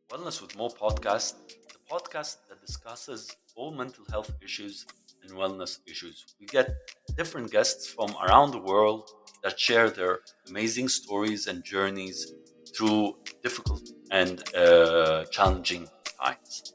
Wellness with Mo podcast, the podcast that discusses all mental health issues and wellness issues. We get different guests from around the world that share their amazing stories and journeys through difficult and uh, challenging times.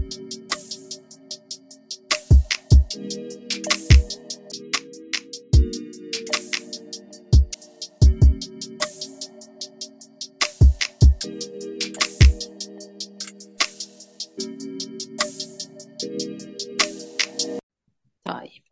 طيب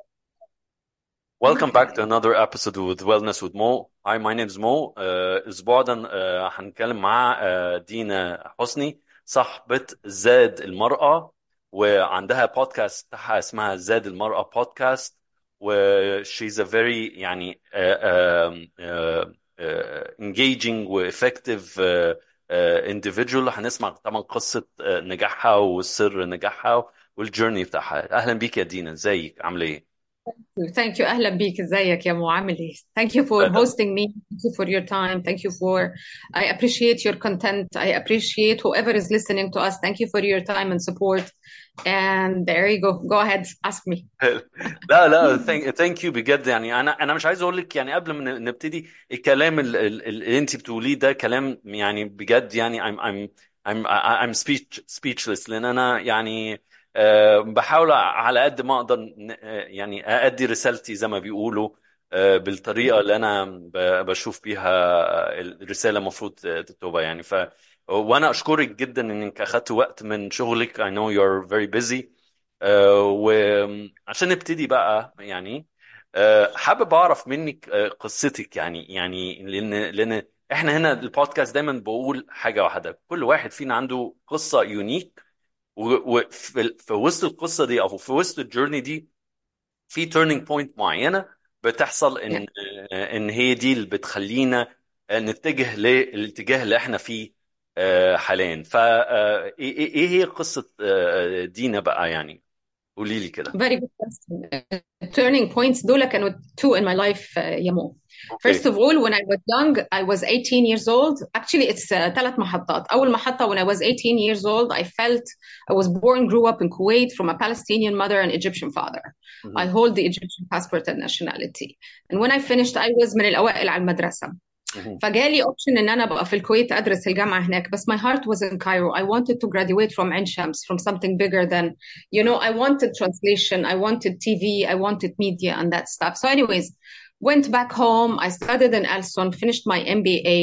Welcome back to another episode with Wellness with Mo. Hi, my name is Mo. Uh, الأسبوع ده uh, هنتكلم مع uh, دينا حسني صاحبة زاد المرأة وعندها بودكاست بتاعها اسمها زاد المرأة بودكاست و she's a very يعني uh, um, uh, uh, engaging و effective uh, uh, individual هنسمع طبعا قصة uh, نجاحها وسر نجاحها والجيرني بتاعها أهلا بيك يا دينا ازيك عاملة ايه؟ ثانك يو اهلا بيك ازيك يا مو عامل ايه thank you for hosting me thank you for your time thank you for I appreciate your content I appreciate whoever is listening to us thank you for your time and support and there you go go ahead ask me لا لا ثانك ثانك يو بجد يعني انا انا مش عايز اقول لك يعني قبل ما نبتدي الكلام ال- ال- اللي انت بتقوليه ده كلام يعني بجد يعني I'm I'm I'm I'm speech speechless لان انا يعني آه، بحاول على قد ما اقدر ن- آه، يعني اادي رسالتي زي ما بيقولوا آه، بالطريقه اللي انا ب- بشوف بيها الرساله المفروض تبقى يعني ف وانا اشكرك جدا انك اخدت وقت من شغلك I know you're very busy آه، وعشان نبتدي بقى يعني آه، حابب اعرف منك آه، قصتك يعني يعني لان لان احنا هنا البودكاست دايما بقول حاجه واحده كل واحد فينا عنده قصه يونيك وفي في وسط القصه دي او في وسط الجيرني دي في تيرنينج بوينت معينه بتحصل ان ان هي دي اللي بتخلينا نتجه للاتجاه اللي احنا فيه آه، حاليا فا آه، ايه إيه- إيه هي قصه آه، دينا بقى يعني قولي لي كده very good question turning points دول كانوا two in my life uh, يا مو First اوكي of all, when I was young, I was 18 years old. Actually, it's uh, ثلاث محطات. أول محطة when I was 18 years old, I felt I was born, grew up in Kuwait from a Palestinian mother and Egyptian father. I مهم. hold the Egyptian passport and nationality. And when I finished, I was من الأوائل على المدرسة. مهم. فجالي اوبشن ان انا ابقى في الكويت ادرس الجامعه هناك بس my heart was in Cairo I wanted to graduate from عين شمس from something bigger than you know I wanted translation I wanted TV I wanted media and that stuff so anyways went back home I studied in Elson finished my MBA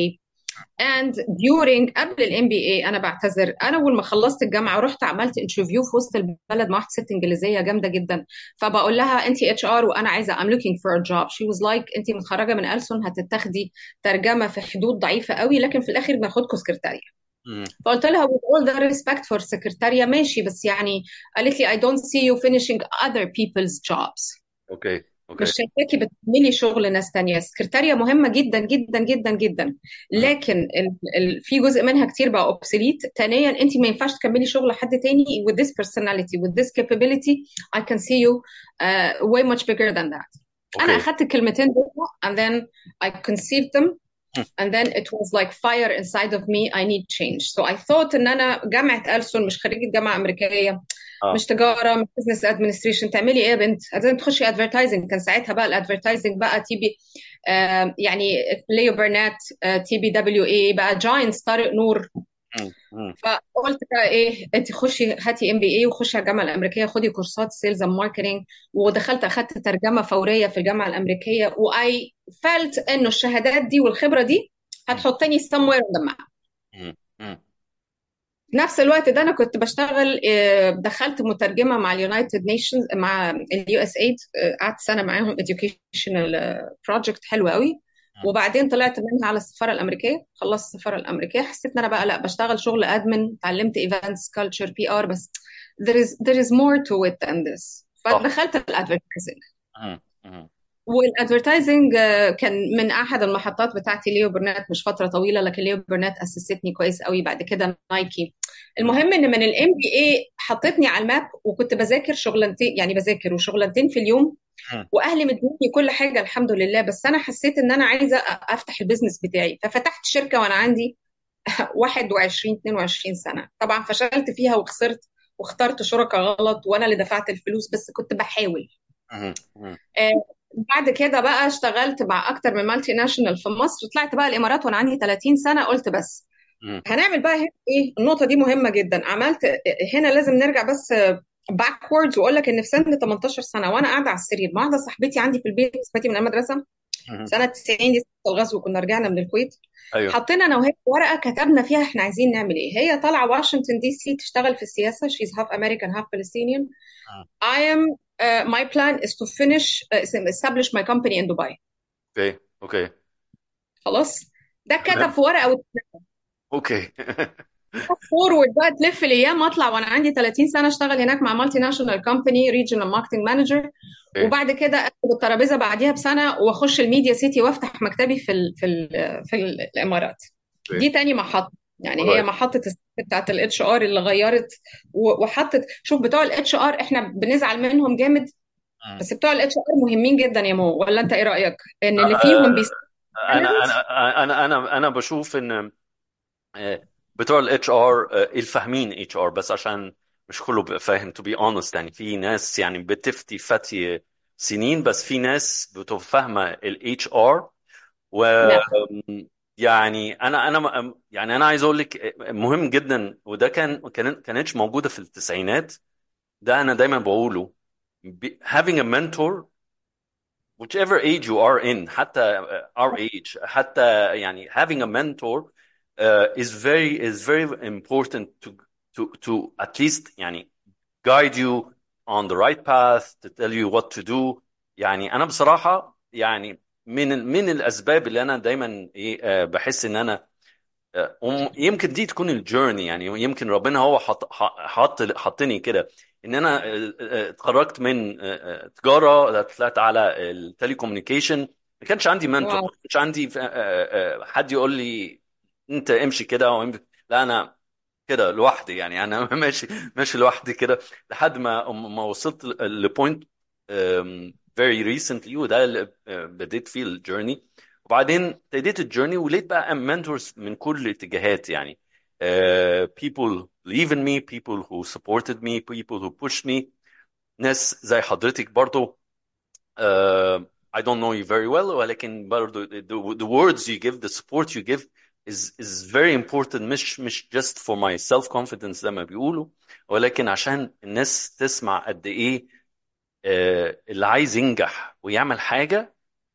and during قبل الام بي اي انا بعتذر انا اول ما خلصت الجامعه رحت عملت انترفيو في وسط البلد مع واحده ست انجليزيه جامده جدا فبقول لها انت اتش ار وانا عايزه I'm looking for a job she was like انت متخرجه من ألسن هتتاخدي ترجمه في حدود ضعيفه قوي لكن في الاخر بناخدكم سكرتاريه مهم. فقلت لها with all the respect for سكرتاريه ماشي بس يعني قالت لي I don't see you finishing other people's jobs اوكي اوكي مش شايفاكي بتكملي شغل ناس تانية السكرتارية مهمة جدا جدا جدا جدا لكن ال ال في جزء منها كتير بقى اوبسوليت ثانيا انت ما ينفعش تكملي شغل حد تاني with this personality with this capability I can see you uh, way much bigger than that انا اوكي اخدت الكلمتين دول and then I conceived them and then it was like fire inside of me I need change so I thought ان انا جامعة ألسن مش خريجة جامعة أمريكية اه مش تجاره مش بزنس ادمنستريشن تعملي ايه يا بنت لازم تخشي ادفرتايزنج كان ساعتها بقى الادفرتايزنج بقى تي بي آه يعني ليو برنات آه تي بي دبليو اي بقى جاينتس طارق نور مم. مم. فقلت بقى ايه انت خشي هاتي ام بي اي وخشي على الجامعه الامريكيه خدي كورسات سيلز اند ماركتنج ودخلت اخدت ترجمه فوريه في الجامعه الامريكيه واي فيلت انه الشهادات دي والخبره دي هتحطني somewhere in the map مم. مم. في نفس الوقت ده انا كنت بشتغل آه، دخلت مترجمه مع اليونايتد نيشنز مع اليو اس ايد قعدت سنه معاهم educational بروجكت حلو قوي وبعدين طلعت منها على السفاره الامريكيه خلصت السفاره الامريكيه حسيت ان انا بقى لا بشتغل شغل ادمن اتعلمت ايفنتس كلتشر بي ار بس there is there is more to it than this صح فدخلت الادفرتايزنج مم. مم. والادفرتايزنج كان من احد المحطات بتاعتي ليو برنات مش فتره طويله لكن ليو برنات اسستني كويس قوي بعد كده نايكي المهم ان من الام بي اي حطتني على الماب وكنت بذاكر شغلانتين يعني بذاكر وشغلانتين في اليوم مم. واهلي مدوني كل حاجه الحمد لله بس انا حسيت ان انا عايزه افتح البيزنس بتاعي ففتحت شركه وانا عندي 21 22 سنة طبعا فشلت فيها وخسرت واخترت شركاء غلط وانا اللي دفعت الفلوس بس كنت بحاول مهم. مهم. آه، بعد كده بقى اشتغلت مع اكتر من مالتي ناشونال في مصر طلعت بقى الامارات وانا عندي 30 سنة قلت بس مهم. هنعمل بقى هنا ايه النقطة دي مهمة جدا عملت هنا لازم نرجع بس باكوردز واقول لك ان في سن 18 سنة وانا قاعدة على السرير مع واحدة صاحبتي عندي في البيت صاحبتي من المدرسة مهم. سنة 90 دي سنة الغزو كنا رجعنا من الكويت ايوه حطينا انا وهي ورقة كتبنا فيها احنا عايزين نعمل ايه هي طالعة واشنطن دي سي تشتغل في السياسة she's half American half Palestinian مهم. I am uh, my plan is to finish uh, establish my company in Dubai اوكي اوكي خلاص ده كتب تمام في ورقة اوكي فورورد بقى تلف الايام اطلع وانا عندي 30 سنه اشتغل هناك مع مالتي ناشونال كومباني ريجنال ماركتنج مانجر اوكي وبعد كده اكتب الترابيزه بعديها بسنه واخش الميديا سيتي وافتح مكتبي في ال في ال في ال الامارات دي اوكي تاني محطه يعني هي alright. محطه الست بتاعت الاتش ار اللي غيرت و- وحطت شوف بتوع الاتش ار احنا بنزعل منهم جامد مم. بس بتوع الاتش ار مهمين جدا يا مو ولا انت ايه رايك ان اللي فيهم بيساعد انا انا انا انا انا بشوف ان آه، بتوع الاتش ار الفاهمين اتش ار بس عشان مش كله بيبقى فاهم to be honest يعني في ناس يعني بتفتي فتي سنين بس في ناس بتبقى فاهمه الاتش ار و نعم يعني انا انا يعني انا عايز اقول لك مهم جدا وده كان كان كانتش موجوده في التسعينات ده انا دايما بقوله Be- having a mentor whichever age you are in حتى uh, our age حتى يعني having a mentor uh, is very is very important to to to at least يعني guide you on the right path to tell you what to do يعني انا بصراحة يعني من من الاسباب اللي انا دايما ايه آه، بحس ان انا آه، وم- يمكن دي تكون الجيرني يعني يمكن ربنا هو حط حط حطني كده ان انا آه، آه، اتخرجت من آه، آه، تجاره طلعت على التليكومنيكيشن ما كانش عندي منتور واو ما كانش عندي آه، آه، آه، حد يقول لي انت امشي كده وامشي لا انا كده لوحدي يعني انا ماشي ماشي لوحدي كده لحد ما ما وصلت لبوينت very recently وده اللي آه، بديت فيه الجيرني وبعدين ابتديت الجيرني ولقيت بقى mentors من كل الاتجاهات يعني آه، people believe in me people who supported me people who pushed me ناس زي حضرتك برضو uh, I don't know you very well ولكن برضو the, the words you give the support you give is is very important مش مش just for my self confidence زي ما بيقولوا ولكن عشان الناس تسمع قد ايه آه، اللي عايز ينجح ويعمل حاجة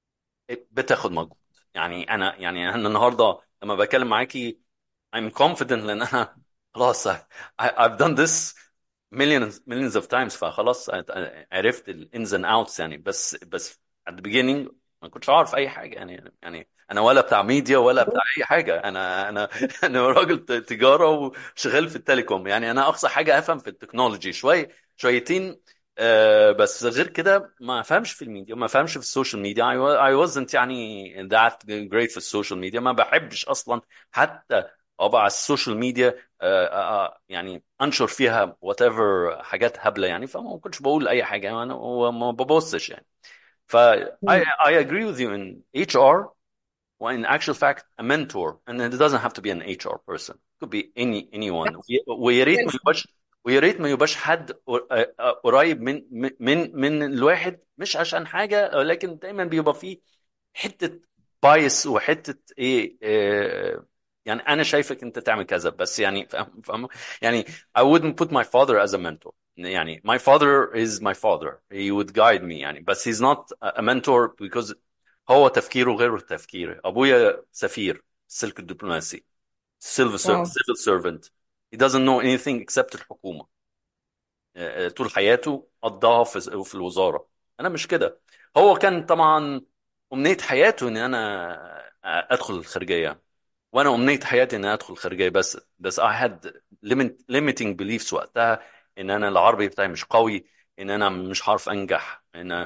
بتاخد مجهود يعني انا يعني انا النهارده لما بتكلم معاكي I'm confident لان انا خلاص I, I've done this millions millions of times فخلاص عرفت ال ins and outs يعني بس بس at the beginning ما كنتش عارف اي حاجه يعني يعني انا ولا بتاع ميديا ولا بتاع اي حاجه انا انا انا راجل ت- تجاره وشغال في التليكوم يعني انا اقصى حاجه افهم في التكنولوجي شويه شويتين آه بس غير كده ما افهمش في الميديا ما افهمش في السوشيال ميديا I, wa- I wasn't يعني that great في السوشيال ميديا ما بحبش اصلا حتى ابقى على السوشيال ميديا آه، آه، آه، يعني انشر فيها وات ايفر حاجات هبله يعني فما كنتش بقول اي حاجه انا وما ببصش يعني ف I, I agree with you in HR well, in actual fact a mentor and it doesn't have to be an HR person it could be any anyone وي- ويا ريت ما يبقاش ويا ريت ما يبقاش حد قر- قريب من من من الواحد مش عشان حاجه ولكن دايما بيبقى فيه حته بايس وحته ايه آه، يعني انا شايفك انت تعمل كذا بس يعني فاهم فاهم يعني I wouldn't put my father as a mentor يعني my father is my father he would guide me يعني بس he's not a mentor because هو تفكيره غير تفكيري ابويا سفير السلك الدبلوماسي civil ser- واو civil servant he doesn't know anything except الحكومة آه، آه، طول حياته قضاها في في الوزارة انا مش كده هو كان طبعا أمنية حياته إن أنا أدخل الخارجية وأنا أمنية حياتي إن أنا أدخل الخارجية بس بس I had limit, limiting beliefs وقتها إن أنا العربي بتاعي مش قوي إن أنا مش عارف أنجح إن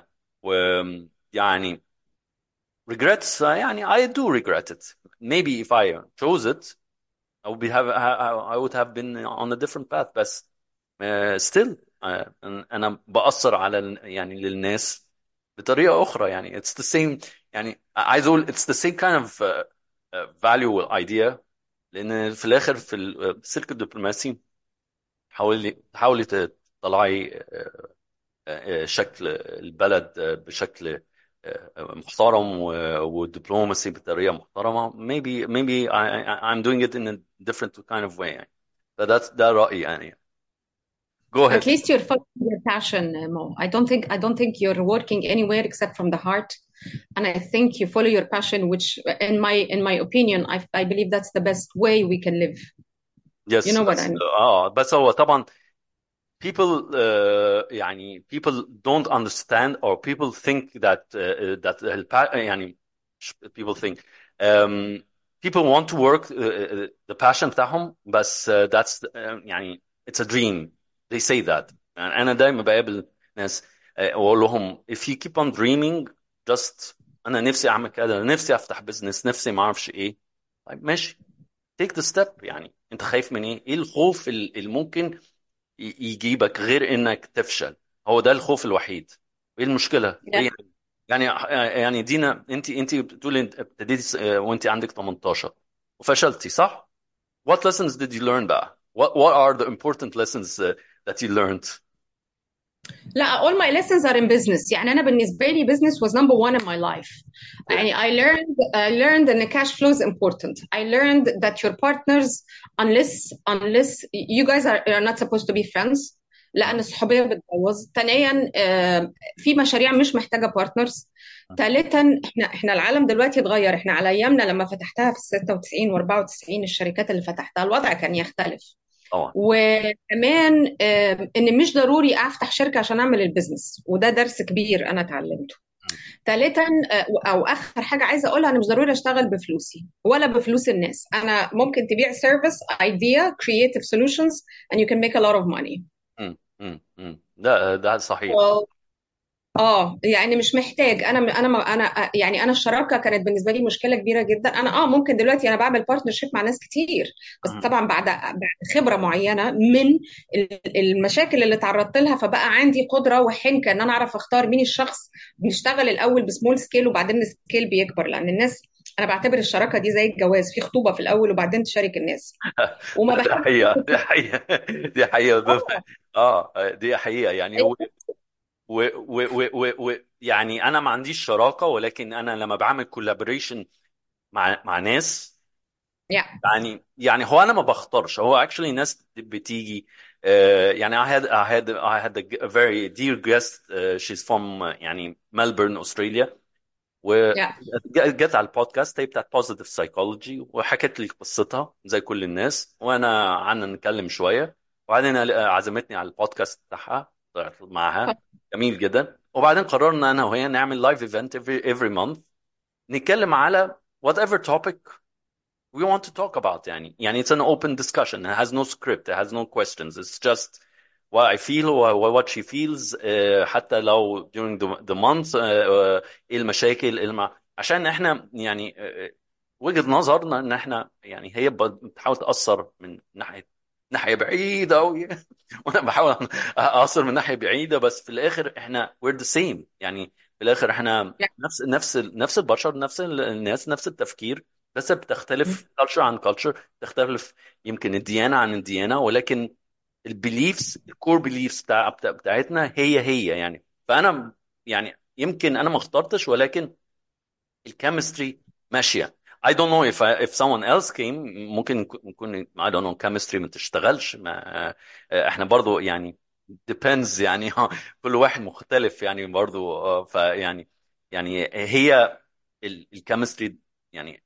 ويعني regrets يعني I do regret it maybe if I chose it I would be have I would have been on a different path بس uh, still uh, أنا بأثر على ال- يعني للناس بطريقة أخرى يعني it's the same يعني عايز أقول it's the same kind of uh, uh, value idea لان في الاخر في السلك الدبلوماسي حاولي حاولي تطلعي آه، آه، شكل البلد بشكل آه، محترم ودبلوماسي بطريقه محترمه maybe maybe I, I'm doing it in a different kind of way يعني فده ده رأيي يعني go At ahead least you're following your passion, Mo. I don't think I don't think you're working anywhere except from the heart. And I think you follow your passion, which in my in my opinion, I I believe that's the best way we can live. You yes know what بس I mean? اه بس هو طبعا people uh, يعني people don't understand or people think that uh, that الب- يعني people think um, people want to work uh, the passion بتاعهم بس uh, that's uh, يعني it's a dream they say that يعني أنا دايما بقابل ناس uh, واقول لهم if you keep on dreaming just أنا نفسي أعمل كده نفسي أفتح بزنس نفسي ما أعرفش إيه طيب ماشي take the step يعني أنت خايف من إيه؟ إيه الخوف اللي ممكن ي- يجيبك غير انك تفشل هو ده الخوف الوحيد ايه المشكله Yeah. ايه يعني يعني دينا انت انت بتقولي انت ابتديتي وانت عندك 18 وفشلتي صح what lessons did you learn بقى what what are the important lessons uh, that you learned لا all my lessons are in business يعني أنا بالنسبة لي business was number one in my life يعني I learned I learned that the cash flow is important I learned that your partners unless unless you guys are, are not supposed to be friends لأن الصحوبية بتبوظ ثانيا آه، في مشاريع مش محتاجة بارتنرز ثالثا احنا احنا العالم دلوقتي اتغير احنا على ايامنا لما فتحتها في 96 و94 الشركات اللي فتحتها الوضع كان يختلف طبعا وكمان آه، ان مش ضروري افتح شركه عشان اعمل البيزنس وده درس كبير انا اتعلمته ثالثا آه، او اخر حاجه عايزه اقولها انا مش ضروري اشتغل بفلوسي ولا بفلوس الناس انا ممكن تبيع سيرفيس ايديا كرييتيف سولوشنز and you can make a lot of money مم. مم. مم. ده ده صحيح اه يعني مش محتاج انا انا ما انا يعني انا الشراكه كانت بالنسبه لي مشكله كبيره جدا انا اه ممكن دلوقتي انا بعمل بارتنرشيب مع ناس كتير بس مم. طبعا بعد بعد خبره معينه من ال- المشاكل اللي تعرضت لها فبقى عندي قدره وحنكه ان انا اعرف اختار مين الشخص بيشتغل الاول بسمول سكيل وبعدين السكيل بيكبر لان الناس انا بعتبر الشراكه دي زي الجواز في خطوبه في الاول وبعدين تشارك الناس وما ده بحبش حقيقة دي حقيقة دي حقيقة اه اه دي حقيقة يعني و و و و و و يعني انا ما عنديش شراكة ولكن انا لما بعمل كولابوريشن مع مع ناس yeah. يعني يعني هو انا ما بختارش هو actually ناس بتيجي uh, يعني I had I had I had a very dear guest uh, she's from uh, يعني ملبورن استراليا yeah. وجت على البودكاست هي بتاعت بوزيتيف سايكولوجي وحكت لي قصتها زي كل الناس وانا قعدنا نتكلم شويه وبعدين عزمتني على البودكاست بتاعها طلعت معاها جميل جدا وبعدين قررنا انا وهي نعمل لايف ايفنت every every month نتكلم على whatever topic we want to talk about يعني يعني it's an open discussion it has no script it has no questions it's just what I feel or what she feels uh, حتى لو during the, the month uh, uh, ايه المشاكل ايه الم... عشان احنا يعني uh, وجهة نظرنا ان احنا يعني هي بتحاول تأثر من ناحية ناحية بعيدة أوي وانا بحاول أأثر من ناحية بعيدة بس في الاخر احنا we're the same يعني في الاخر احنا yeah. نفس نفس نفس البشر نفس الناس نفس التفكير بس بتختلف culture عن culture تختلف يمكن الديانة عن الديانة ولكن البيليفز الكور بيليفز بتاع بتاع- بتاعتنا هي هي يعني فانا يعني يمكن انا ما اخترتش ولكن الكيمستري ماشيه I don't know if I, if someone else came ممكن يكون I don't know chemistry ما تشتغلش ما احنا برضو يعني depends يعني كل واحد مختلف يعني برضو آه، فيعني يعني هي الكيمستري يعني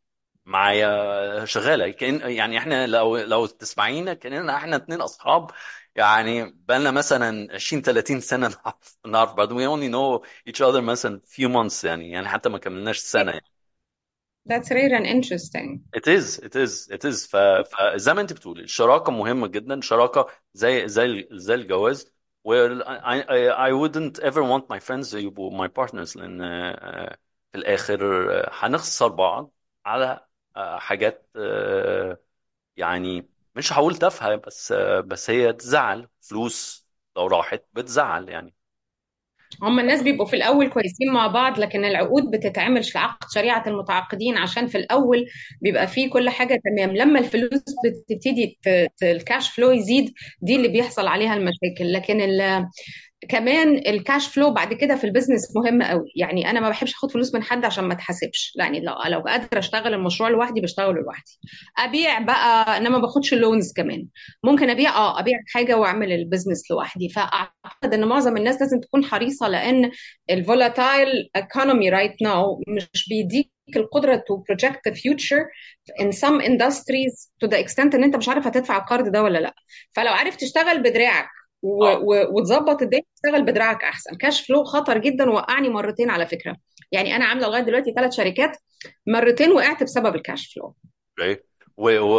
معايا شغاله كأن يعني احنا لو لو تسمعينا كاننا احنا اتنين اصحاب يعني بقالنا مثلا 20 30 سنه نعرف نعرف بعض we only know each other مثلا few months يعني يعني حتى ما كملناش سنه يعني. That's rare and interesting. It is it is it is ف... فزي ما انت بتقولي الشراكه مهمه جدا شراكه زي زي زي الجواز well I, I, I wouldn't ever want my friends يبقوا my partners لان آه، في الاخر آه، هنخسر بعض على آه، حاجات آه، يعني مش هقول تافهه بس آه، بس هي تزعل فلوس لو راحت بتزعل يعني هم الناس بيبقوا في الأول كويسين مع بعض لكن العقود بتتعمل في عقد شريعة المتعاقدين عشان في الأول بيبقى فيه كل حاجة تمام لما الفلوس بتبتدي ت- ت- الكاش فلو يزيد دي اللي بيحصل عليها المشاكل لكن ال كمان الكاش فلو بعد كده في البيزنس مهم قوي يعني انا ما بحبش اخد فلوس من حد عشان ما اتحاسبش يعني لو لو قادره اشتغل المشروع لوحدي بشتغله لوحدي ابيع بقى انا ما باخدش لونز كمان ممكن ابيع اه ابيع حاجه واعمل البيزنس لوحدي فاعتقد ان معظم الناس لازم تكون حريصه لان الفولاتايل economy right now مش بيديك القدره to project the future in some industries to the extent ان انت مش عارف هتدفع القرض ده ولا لا فلو عارف تشتغل بدراعك و- اه و- وتظبط الدنيا تشتغل بدراعك احسن كاش فلو خطر جدا وقعني مرتين على فكره يعني انا عامله لغايه دلوقتي ثلاث شركات مرتين وقعت بسبب الكاش فلو اوكي و و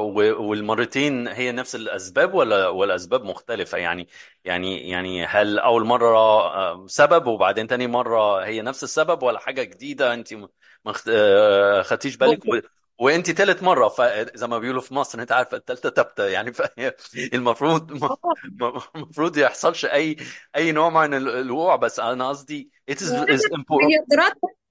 و والمرتين هي نفس الاسباب ولا ولا اسباب مختلفه يعني يعني يعني هل اول مره آه، سبب وبعدين تاني مره هي نفس السبب ولا حاجه جديده انت ما ما خد- آه، خدتيش بالك و... وانت تالت مره فزي ما بيقولوا في مصر انت عارفه التالتة تابتة يعني فهي المفروض المفروض يحصلش اي اي نوع من ال- الوقوع بس انا قصدي it is, is important مليارديرات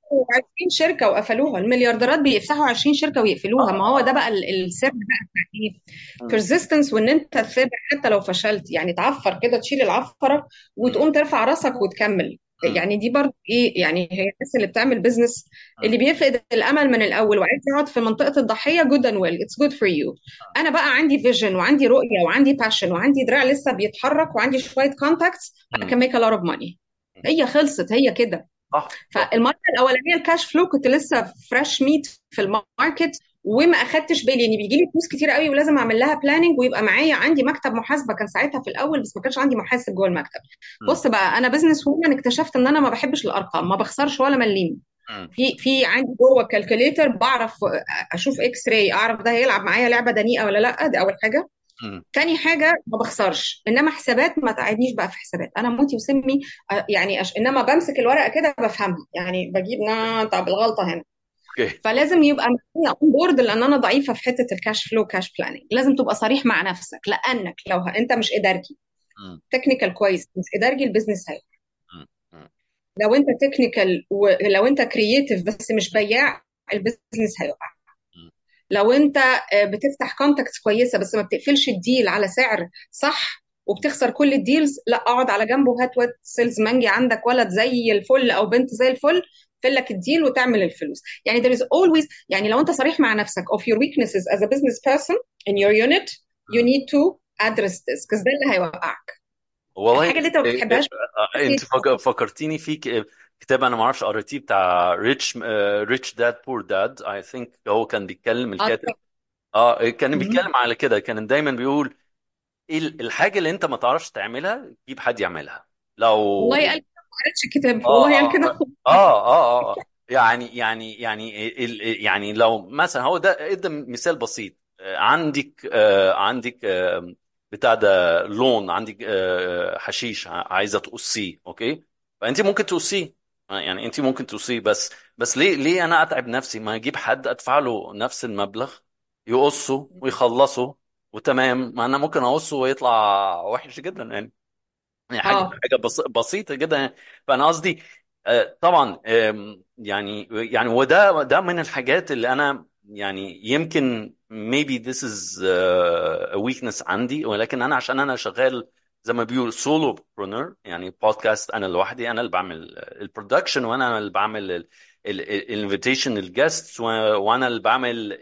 20 شركه وقفلوها المليارديرات بيفتحوا 20 شركه ويقفلوها ما هو ده بقى ال- السر بقى بتاع ايه persistence وان انت تثابر حتى لو فشلت يعني تعفر كده تشيل العفره وتقوم ترفع راسك وتكمل يعني دي برضه ايه يعني هي الناس اللي بتعمل بيزنس اللي بيفقد الامل من الاول وعايز يقعد في منطقه الضحيه good and well it's good for you انا بقى عندي فيجن وعندي رؤيه وعندي باشن وعندي دراع لسه بيتحرك وعندي شويه contacts I can make a lot of money هي خلصت هي كده صح صح فالمره الاولانيه الكاش فلو كنت لسه فريش ميت في الماركت وما اخدتش بالي ان بيجي لي فلوس كتير قوي ولازم اعمل لها بلاننج ويبقى معايا عندي مكتب محاسبه كان ساعتها في الاول بس ما كانش عندي محاسب جوه المكتب مم. بص بقى انا بزنس وومن اكتشفت ان انا ما بحبش الارقام ما بخسرش ولا مليم مم. في في عندي جوه الكالكوليتر بعرف اشوف اكس راي اعرف ده هيلعب معايا لعبه دنيئه ولا لا دي اول حاجه مم. تاني حاجة ما بخسرش إنما حسابات ما تعبنيش بقى في حسابات أنا موتي وسمي آه، يعني أش... إنما بمسك الورقة كده بفهمها يعني بجيب نا طب الغلطة هنا اوكي فلازم يبقى معايا اون بورد لأن أنا ضعيفة في حتة الكاش فلو كاش بلاننج لازم تبقى صريح مع نفسك لأنك لو ه... أنت مش إدارجي مم. تكنيكال كويس مش إدارجي البيزنس هي مم. مم. لو أنت تكنيكال ولو أنت كرييتيف بس مش بياع البيزنس هيقع مم. لو انت آه، بتفتح كونتاكتس كويسه بس ما بتقفلش الديل على سعر صح وبتخسر كل الديلز لا اقعد على جنبه وهات واد سيلز مانجي عندك ولد زي الفل او بنت زي الفل فل لك الديل وتعمل الفلوس يعني there is always يعني لو انت صريح مع نفسك of your weaknesses as a business person in your unit you مم. need to address this because ده اللي هيوقعك والله الحاجه اللي انت ما إيه- بتحبهاش إيه- انت فك- فكرتيني في ك- كتاب انا ما اعرفش قريتيه بتاع ريتش ريتش داد بور داد اي ثينك هو كان بيتكلم الكاتب اه كان بيتكلم على كده كان دايما بيقول ايه ال- الحاجه اللي انت ما تعرفش تعملها جيب حد يعملها لو والله قال كده ما قريتش الكتاب اه والله قال اه كده اه اه اه يعني يعني يعني ال- يعني لو مثلا هو ده ادى مثال بسيط آه، عندك آه، عندك آه، بتاع ده لون عندك آه، حشيش ع- عايزه تقصيه اوكي فانت ممكن تقصيه آه، يعني انت ممكن تقصيه بس بس ليه ليه انا اتعب نفسي ما اجيب حد ادفع له نفس المبلغ يقصه ويخلصه وتمام ما انا ممكن اقصه ويطلع وحش جدا يعني يعني حاجه اه حاجه بس بسيطه جدا يعني. فانا قصدي آه، طبعا آم، يعني يعني وده ده من الحاجات اللي انا يعني يمكن maybe this is uh, a weakness عندي ولكن انا عشان انا شغال زي ما بيقول سولو برونر يعني بودكاست انا لوحدي انا اللي بعمل البرودكشن وانا اللي بعمل الانفيتيشن للجيستس وانا اللي بعمل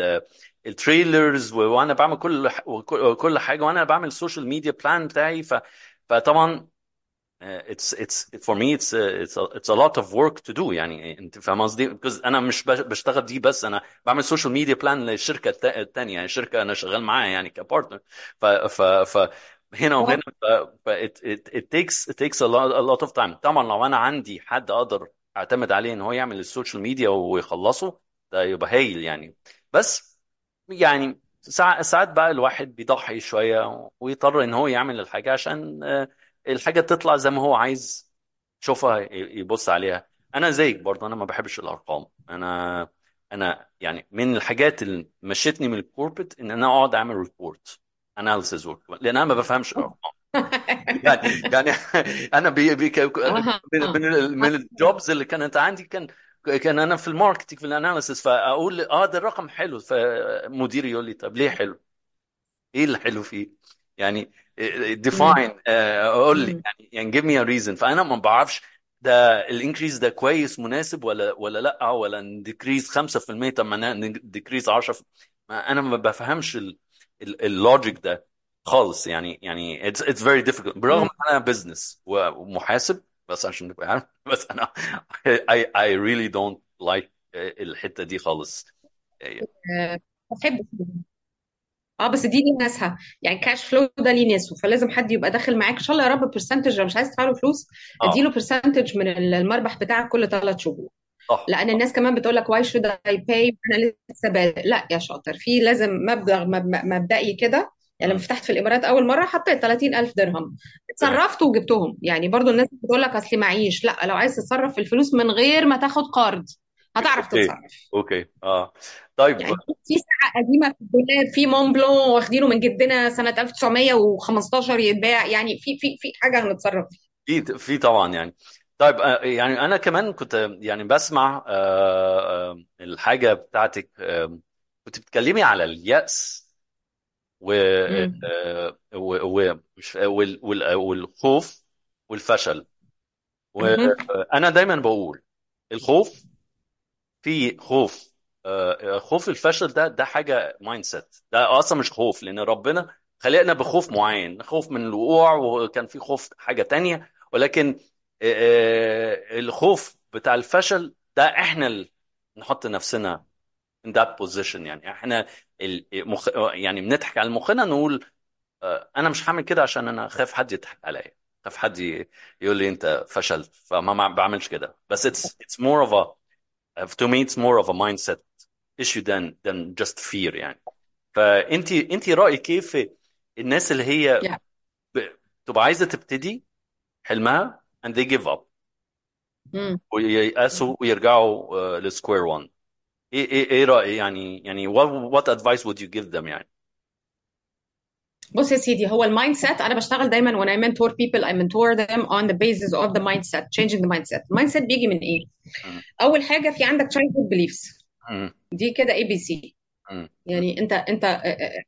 التريلرز وانا بعمل كل كل حاجه وانا اللي بعمل السوشيال ميديا بلان بتاعي ف فطبعا uh, it's it's for me it's a, it's a, it's a lot of work to do يعني انت فاهم قصدي because انا مش بش- بشتغل دي بس انا بعمل سوشيال ميديا بلان للشركه التا- التانيه يعني شركه انا شغال معاها يعني كبارتنر ف ف ف هنا اه وهنا ف, ف it, it, it takes it takes a lot, a lot of time طبعا لو انا عندي حد اقدر اعتمد عليه ان هو يعمل السوشيال ميديا ويخلصه ده يبقى هايل يعني بس يعني ساع- ساعات بقى الواحد بيضحي شوية ويضطر ان هو يعمل الحاجة عشان آه، الحاجة تطلع زي ما هو عايز يشوفها ي- يبص عليها انا زيك برضه انا ما بحبش الارقام انا انا يعني من الحاجات اللي مشيتني من الكوربت ان انا اقعد اعمل ريبورت اناليسيز لان انا ما بفهمش الارقام يعني يعني انا بي بي اها من من من الجوبز اللي كانت عندي كان كان انا في الماركتنج في الاناليسيس فاقول اه ده الرقم حلو فمديري يقول لي طب ليه حلو؟ ايه اللي حلو فيه؟ يعني مم. ديفاين قول لي مم. يعني يعني give me a reason فانا ما بعرفش ده الانكريز ده كويس مناسب ولا ولا لا ولا ديكريز 5% طب ما ديكريز 10 ما انا ما بفهمش اللوجيك ده خالص يعني يعني it's it's very difficult برغم مم. ان انا بزنس ومحاسب بس عشان نبقى عارف بس انا I I really don't like الحتة دي خالص آه، بحب اه بس دي ليه ناسها يعني كاش فلو ده ليه ناسه فلازم حد يبقى داخل معاك ان شاء الله يا رب برسنتج لو مش عايز تدفع له فلوس اديله اه برسنتج من المربح بتاعك كل ثلاث شهور صح لان الناس كمان بتقول لك واي شود اي باي انا لسه بادئ لا يا شاطر في لازم مبلغ مب- مبدئي كده يعني لما مم. فتحت في الامارات اول مره حطيت 30000 درهم اوكي اتصرفت وجبتهم يعني برضو الناس بتقول لك اصلي معيش لا لو عايز تتصرف في الفلوس من غير ما تاخد قرض هتعرف اوكي تتصرف اوكي اه طيب يعني في ساعة قديمة في الدولاب في مون بلون واخدينه من جدنا سنة 1915 يتباع يعني في في في حاجة هنتصرف فيها في في طبعا يعني طيب آه، يعني انا كمان كنت يعني بسمع آه، آه، الحاجه بتاعتك آه، كنت بتتكلمي على اليأس و مم. آه، و- و- مش- وال- وال- والخوف والفشل مهم. وانا دايما بقول الخوف في خوف آه، خوف الفشل ده ده حاجه مايند سيت ده اصلا مش خوف لان ربنا خلقنا بخوف معين خوف من الوقوع وكان في خوف حاجه تانية ولكن آه، آه، الخوف بتاع الفشل ده احنا اللي نحط نفسنا in that position يعني احنا المخ... يعني بنضحك على مخنا نقول آه، انا مش هعمل كده عشان انا خايف حد يضحك عليا خايف حد ي- يقول لي انت فشلت فما ما بعملش كده بس it's it's more of a to me it's more of a mindset issue than than just fear يعني فانت انت رايك ايه في الناس اللي هي yeah. ب- بتبقى عايزه تبتدي حلمها and they give up مم. وييأسوا ويرجعوا لسكوير 1 ايه ايه ايه رايك يعني يعني what, what advice would you give them يعني بص يا سيدي هو المايند سيت انا بشتغل دايما when I mentor people I mentor them on the basis of the mindset changing the mindset المايند سيت بيجي من ايه مم. اول حاجه في عندك childhood beliefs مم. دي كده اي بي سي مم. يعني انت انت آه، آه،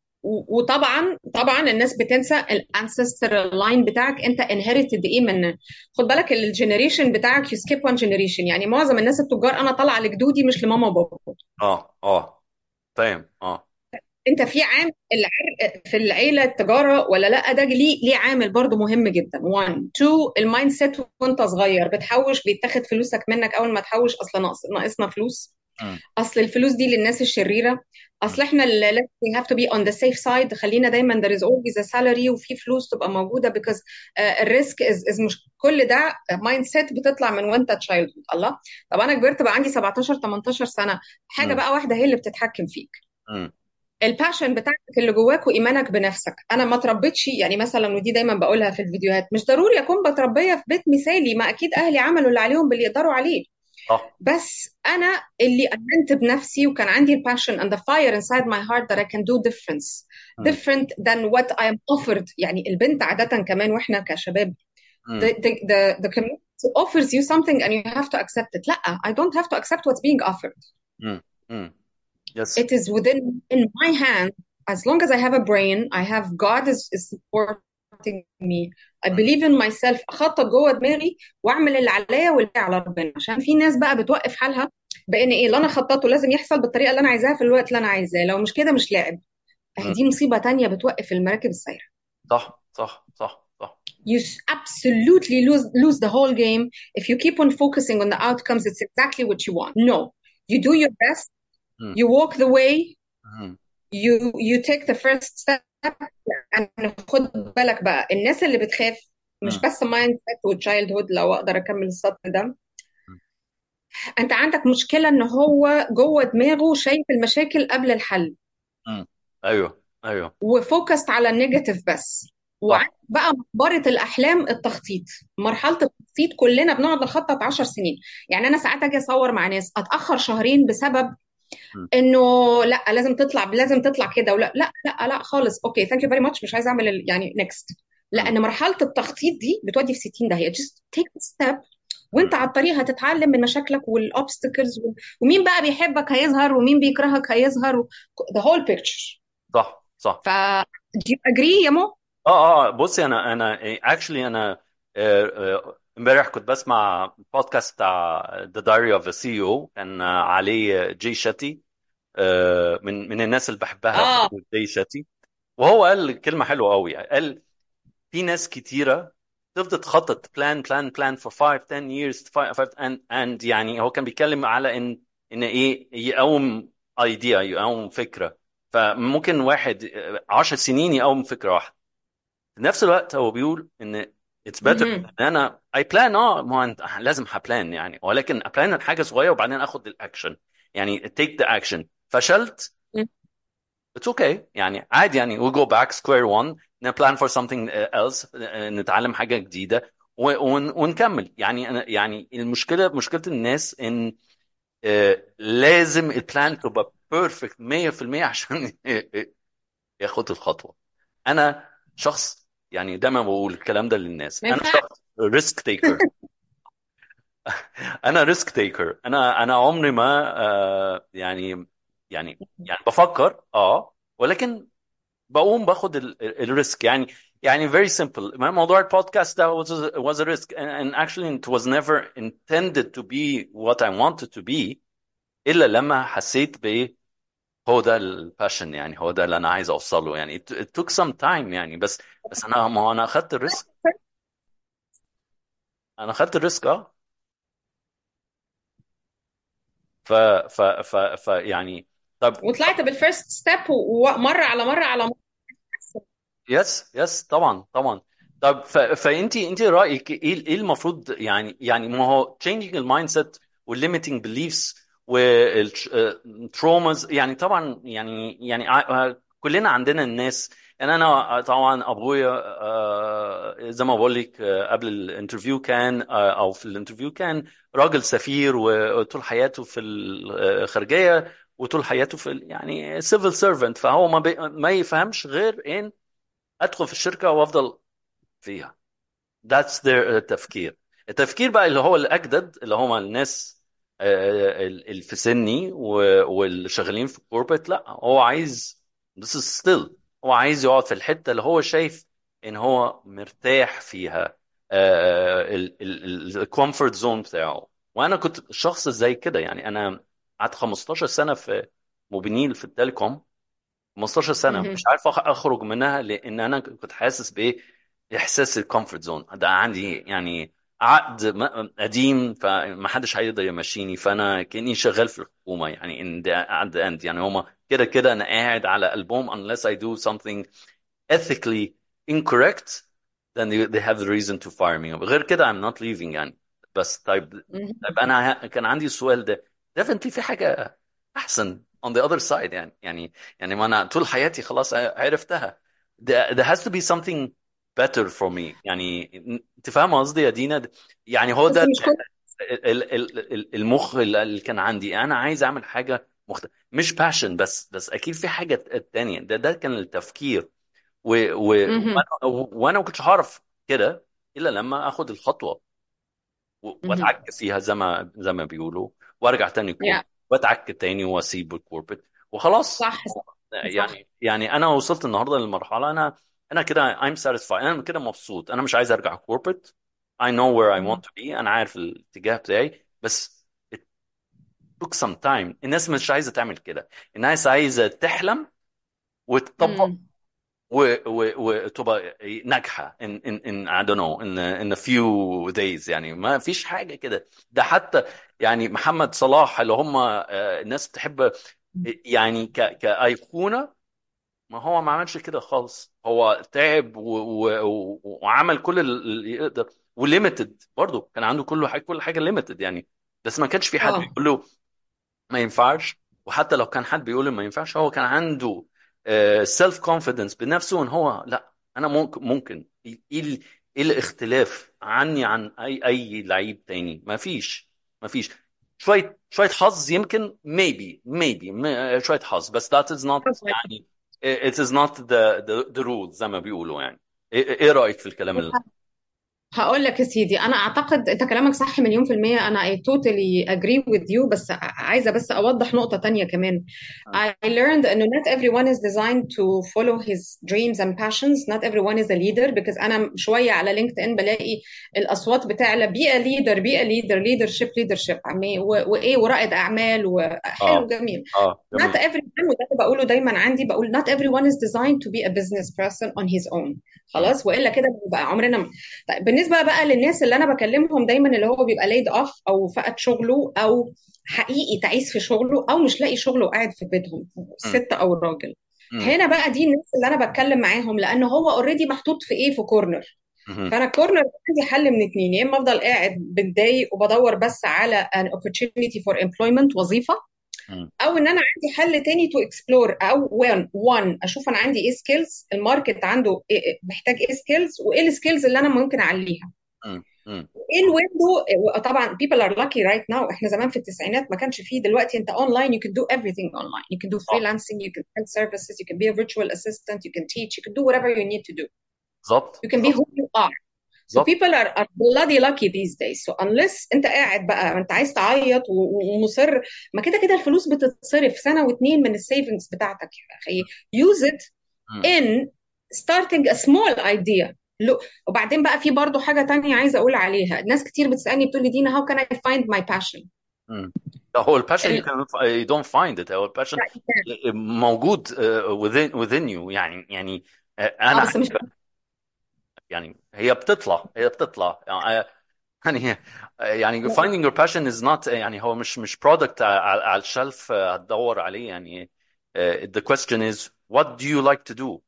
و- وطبعا طبعا الناس بتنسى الانسستر لاين بتاعك انت انهerited ايه من خد بالك الجنريشن بتاعك يو سكيب وان جنريشن يعني معظم الناس التجار انا طالعه لجدودي مش لماما وبابا اه اه فاهم اه انت في عامل العرق في العيله التجاره ولا لا ده ليه ليه عامل برضو مهم جدا 1 2 المايند سيت وانت صغير بتحوش بيتاخد فلوسك منك اول ما تحوش اصلا ناقص ناقصنا فلوس مم. اصل الفلوس دي للناس الشريره مم. اصل احنا اللي لازم we have to be on the safe side خلينا دايما there is always a salary وفي فلوس تبقى موجوده because uh, الريسك is, is مش كل ده مايند سيت بتطلع من وانت تشايلد الله طب انا كبرت بقى عندي 17 18 سنه حاجه مم. بقى واحده هي اللي بتتحكم فيك مم. الباشن بتاعتك اللي جواك وايمانك بنفسك انا ما تربيتش يعني مثلا ودي دايما بقولها في الفيديوهات مش ضروري اكون بتربيه في بيت مثالي ما اكيد اهلي عملوا اللي عليهم باللي يقدروا عليه صح بس انا اللي امنت بنفسي وكان عندي الباشن and the fire inside my heart that I can do difference مم. different than what I am offered يعني البنت عادة كمان واحنا كشباب the, مم. the, the, the community offers you something and you have to accept it لا I don't have to accept what's being offered مم. مم. yes it is within in my hand as long as I have a brain I have God is, is supporting me I believe in myself اخطط جوه دماغي واعمل اللي عليا واللي على ربنا عشان في ناس بقى بتوقف حالها بان ايه اللي انا خططته لازم يحصل بالطريقه اللي انا عايزاها في الوقت اللي انا عايزاه لو مش كده مش لاعب مم. دي مصيبه تانية بتوقف المراكب السايره صح صح صح صح you absolutely lose lose the whole game if you keep on focusing on the outcomes it's exactly what you want no you do your best مم. you walk the way مم. you you take the first step and خد بالك بقى الناس اللي بتخاف مش مم. بس مايند سيت وتشايلد هود لو اقدر اكمل السطر ده مم. انت عندك مشكله ان هو جوه دماغه شايف المشاكل قبل الحل مم. ايوه ايوه وفوكست على النيجاتيف بس وعندك صح بقى مقبره الاحلام التخطيط مرحله التخطيط كلنا بنقعد نخطط 10 سنين يعني انا ساعات اجي اصور مع ناس اتاخر شهرين بسبب مم. انه لا لازم تطلع لازم تطلع كده ولا لا لا لا خالص اوكي ثانك يو فيري ماتش مش عايزه اعمل ال- يعني نيكست لان مرحله التخطيط دي بتودي في 60 داهيه just take a step وانت على الطريق هتتعلم من مشاكلك والاوبستكلز ومين بقى بيحبك هيظهر ومين بيكرهك هيظهر و... the whole picture صح صح ف do you agree يا مو؟ اه اه بصي انا انا اكشلي انا آه، آه، امبارح كنت بسمع بودكاست بتاع ذا دايري اوف ا سي او كان عليه جي شتي آه، من من الناس اللي بحبها اه جي شتي وهو قال كلمة حلوة قوي قال في ناس كتيرة تفضل تخطط بلان بلان بلان for 5 10 years five, five, and, and يعني هو كان بيتكلم على ان ان ايه يقوم ايديا يقوم فكرة فممكن واحد 10 سنين يقوم فكرة واحدة في نفس الوقت هو بيقول ان it's better مهم. ان انا I plan اه ما هو انت لازم هبلان يعني ولكن ابلان حاجة صغيرة وبعدين اخد الاكشن يعني take the action فشلت It's okay يعني عادي يعني we go back square one ن plan for something else نتعلم حاجة جديدة و- ون- ونكمل يعني أنا يعني المشكلة مشكلة الناس إن آه، لازم البلان تبقى بيرفكت 100% عشان ياخد الخطوة أنا شخص يعني دايما بقول الكلام ده للناس ما أنا ينفعش شخص ريسك تيكر أنا ريسك تيكر أنا أنا عمري ما آه، يعني يعني يعني بفكر اه ولكن بقوم باخد ال- ال- الريسك يعني يعني very simple ما موضوع البودكاست ده was a, was a risk and, and actually it was never intended to be what I wanted to be إلا لما حسيت بإيه هو ده الباشن يعني هو ده اللي أنا عايز أوصله يعني it, it took some time يعني بس بس أنا ما هو أنا أخدت الريسك أنا أخدت الريسك أه ف ف ف ف يعني طب وطلعت بالفيرست ستيب ومره على مره على مره يس يس طبعا طبعا طب ف... فانت انت رايك ايه ايه المفروض يعني يعني ما هو changing المايند سيت والليميتنج بيليفز والتروماز يعني طبعا يعني يعني ع- كلنا عندنا الناس يعني انا طبعا ابويا آه، زي ما بقول لك آه، قبل الانترفيو كان آه، او في الانترفيو كان راجل سفير وطول حياته في الخارجيه وطول حياته في ال- يعني سيفل سيرفنت فهو ما بي... ما يفهمش غير ان ادخل في الشركه وافضل فيها that's their التفكير التفكير بقى اللي هو الاجدد اللي هم الناس آه، اللي في سني و- واللي شغالين في الكوربريت لا هو عايز this is still هو عايز يقعد في الحته اللي هو شايف ان هو مرتاح فيها الكومفورت زون بتاعه وانا كنت شخص زي كده يعني انا قعدت 15 سنه في موبينيل في التليكوم 15 سنه مش مهم. عارف أخ- اخرج منها لان انا كنت حاسس بايه احساس الكومفورت زون ده عندي يعني عقد م- قديم فما حدش هيقدر يمشيني فانا كاني شغال في الحكومه يعني in the, at the end يعني هما كده كده انا قاعد على قلبهم unless I do something ethically incorrect then they, they have the reason to fire me غير كده I'm not leaving يعني بس طيب مهم. طيب انا ه- كان عندي السؤال ده definitely في حاجه احسن on the other side يعني يعني يعني ما انا طول حياتي خلاص عرفتها there, there has to be something better for me يعني انت فاهم قصدي يا دينا يعني هو بس ده مش كل ال- ال- ال- ال- المخ اللي كان عندي انا عايز اعمل حاجه مختلفه مش باشن بس بس اكيد في حاجه تانية ده ده كان التفكير و و مهم. وانا وانا ما كنتش هعرف كده الا لما اخد الخطوه و- مهم. واتعك فيها زي ما زي ما بيقولوا وارجع تاني yeah. كوربريت واتعك تاني واسيب الكوربريت وخلاص صح صح يعني يعني انا وصلت النهارده للمرحله انا انا كده I'm satisfied انا كده مبسوط انا مش عايز ارجع كوربريت I know where I want مهم. to be انا عارف الاتجاه بتاعي بس it took some time الناس مش عايزه تعمل كده الناس عايزه تحلم وتطبق مم. و- و- وتبقى ناجحه in in in I don't know in in a few days يعني ما فيش حاجه كده ده حتى يعني محمد صلاح اللي هم آه، الناس بتحب يعني ك كأيقونة ما هو ما عملش كده خالص هو تعب و... و... و... وعمل كل اللي يقدر وليميتد برضه كان عنده كل حاجه كل حاجه ليميتد يعني بس ما كانش في حد اه بيقول له ما ينفعش وحتى لو كان حد بيقول له ما ينفعش هو كان عنده سيلف كونفيدنس بنفسه ان هو لا انا ممكن ممكن ايه ال- إيه الاختلاف عني عن اي اي لعيب تاني ما فيش ما فيش شويه شويه حظ يمكن maybe maybe م- شويه حظ بس that is not برافو عليك. يعني it is not the the, the rule زي ما بيقولوا يعني ايه إيه رايك في الكلام اللي هقول لك يا سيدي انا اعتقد انت كلامك صح مليون في المية انا I totally agree with you بس ع- عايزة بس اوضح نقطة تانية كمان I learned انه not everyone is designed to follow his dreams and passions not everyone is a leader because انا شوية على لينكد ان بلاقي الاصوات بتعلى be a leader be a leader leadership leadership عمي و- وايه ورائد اعمال وحلو اه جميل اه not جميل everyone وده اللي بقوله دايما عندي بقول not everyone is designed to be a business person on his own مم. خلاص والا كده بقى عمرنا ما طيب بالنسبه بقى للناس اللي انا بكلمهم دايما اللي هو بيبقى laid off او فقد شغله او حقيقي تعيس في شغله او مش لاقي شغله وقاعد في بيتهم مم. ست او راجل مم. هنا بقى دي الناس اللي انا بتكلم معاهم لان هو اوريدي محطوط في ايه في كورنر مم. فانا الكورنر عندي حل من اتنين يا اما افضل قاعد بتضايق وبدور بس على an opportunity for employment وظيفه مم. او ان انا عندي حل تاني تو اكسبلور او وان وان اشوف انا عندي ايه سكيلز الماركت عنده إيه إيه- محتاج ايه سكيلز وايه السكيلز اللي انا ممكن اعليها مم. مم. ايه الويندو طبعا people are lucky right now احنا زمان في التسعينات ما كانش فيه دلوقتي انت اونلاين you can do everything online you can do صح freelancing you can sell services you can be a virtual assistant you can teach you can do whatever you need to do بالظبط you can be بالظبط who you are So بالظبط people are, are bloody lucky these days. So unless انت قاعد بقى انت عايز تعيط و- ومصر ما كده كده الفلوس بتتصرف سنة واتنين من السيفنجز بتاعتك يا اخي. Use it مم. in starting a small idea. لو- وبعدين بقى في برضو حاجة تانية عايزة اقول عليها. ناس كتير بتسألني بتقول لي دينا how can I find my passion؟ مم. هو الباشن you ال- can you don't find it هو الباشن موجود uh, within within you يعني يعني uh, اه انا بس مش يعني هي بتطلع هي بتطلع يعني يعني finding your passion is not يعني هو مش مش product على على الشلف هتدور عليه يعني uh, the question is what do you like to do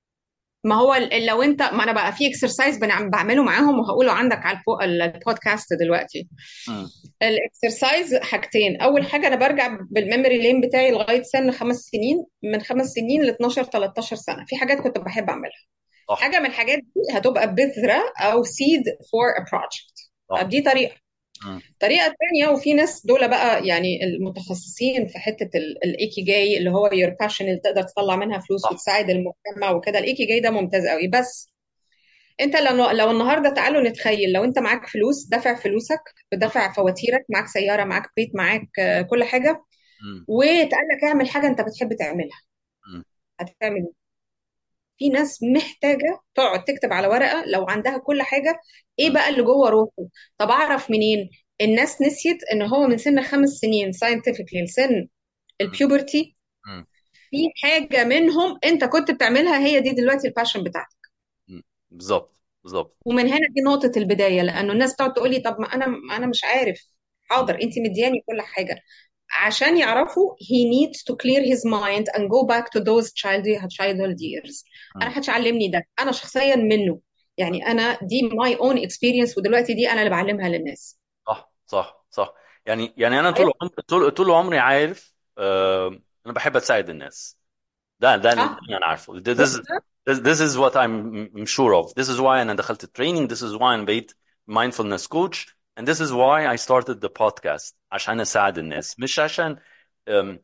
ما هو ال- لو انت ما انا بقى في اكسرسايز بعمله معاهم وهقوله عندك على البو- البودكاست دلوقتي مم. الاكسرسايز حاجتين اول حاجه انا برجع بالميموري لين بتاعي لغايه سن خمس سنين من خمس سنين ل 12 13 سنه في حاجات كنت بحب اعملها صح حاجه من الحاجات دي هتبقى بذره او سيد فور ا بروجكت صح طب دي طريقه مم. الطريقه الثانيه وفي ناس دول بقى يعني المتخصصين في حته الايكي جاي اللي هو يور باشن اللي تقدر تطلع منها فلوس صح وتساعد المجتمع وكده الايكي جاي ده ممتاز قوي بس انت لو لو النهارده تعالوا نتخيل لو انت معاك فلوس دافع فلوسك بدافع فواتيرك معاك سياره معاك بيت معاك آه، كل حاجه مم. واتقال لك اعمل حاجه انت بتحب تعملها مم. هتعمل ايه؟ في ناس محتاجه تقعد تكتب على ورقه لو عندها كل حاجه ايه مم. بقى اللي جوه روحه طب اعرف منين الناس نسيت ان هو من سن خمس سنين ساينتفكلي لسن مم. البيوبرتي مم. في حاجه منهم انت كنت بتعملها هي دي دلوقتي الباشن بتاعتك مم. بالظبط بالظبط ومن هنا دي نقطة البداية لأنه الناس بتقعد تقول لي طب ما أنا أنا مش عارف مم. حاضر أنت مدياني كل حاجة عشان يعرفوا he needs to clear his mind and go back to those childhood childhood years أنا مم. محدش علمني ده أنا شخصيا منه يعني أنا دي my own experience ودلوقتي دي أنا اللي بعلمها للناس صح صح صح يعني يعني انا طول عمري طول طول عمري عارف آه انا بحب اساعد الناس ده ده اللي صح انا عارفه this is this, this is what I'm I'm sure of this is why انا دخلت التريننج this is why انا بقيت mindfulness coach and this is why I started the podcast عشان اساعد الناس مش عشان um,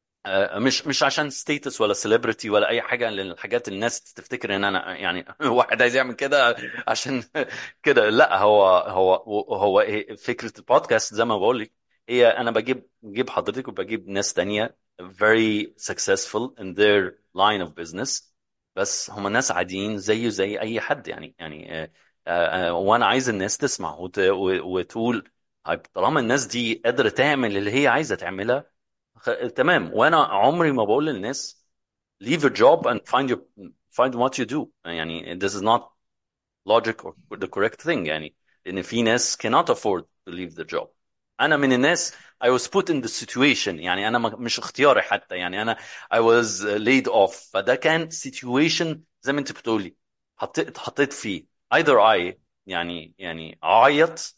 آه، مش مش عشان ستيتس ولا سيلبرتي ولا اي حاجه لان الحاجات الناس تفتكر ان انا يعني واحد عايز يعمل كده عشان كده لا هو هو هو إيه فكره البودكاست زي ما بقول لك هي انا بجيب بجيب حضرتك وبجيب ناس تانية very successful in their line of business بس هم ناس عاديين زيه زي اي حد يعني يعني آه، آه، آه، وانا عايز الناس تسمع وت- و- وتقول طيب طالما الناس دي قادره تعمل اللي هي عايزه تعملها خ... تمام وانا عمري ما بقول للناس leave your job and find your find what you do يعني this is not logic or the correct thing يعني لان في ناس cannot afford to leave the job انا من الناس I was put in the situation يعني انا ما- مش اختياري حتى يعني انا I was laid off فده كان situation زي ما انت بتقولي حطيت حطيت فيه either I يعني يعني اعيط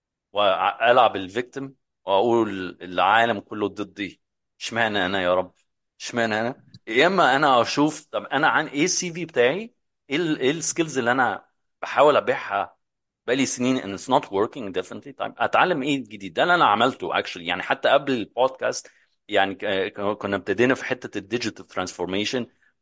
والعب الفيكتيم واقول العالم كله ضدي اشمعنى انا يا رب اشمعنى انا يا اما انا اشوف طب انا عن ايه السي في بتاعي ايه ال- ايه السكيلز اللي انا بحاول ابيعها بقالي سنين and it's not working definitely طيب اتعلم ايه الجديد ده اللي انا عملته actually يعني حتى قبل البودكاست يعني ك- كنا ابتدينا في حته الديجيتال ترانسفورميشن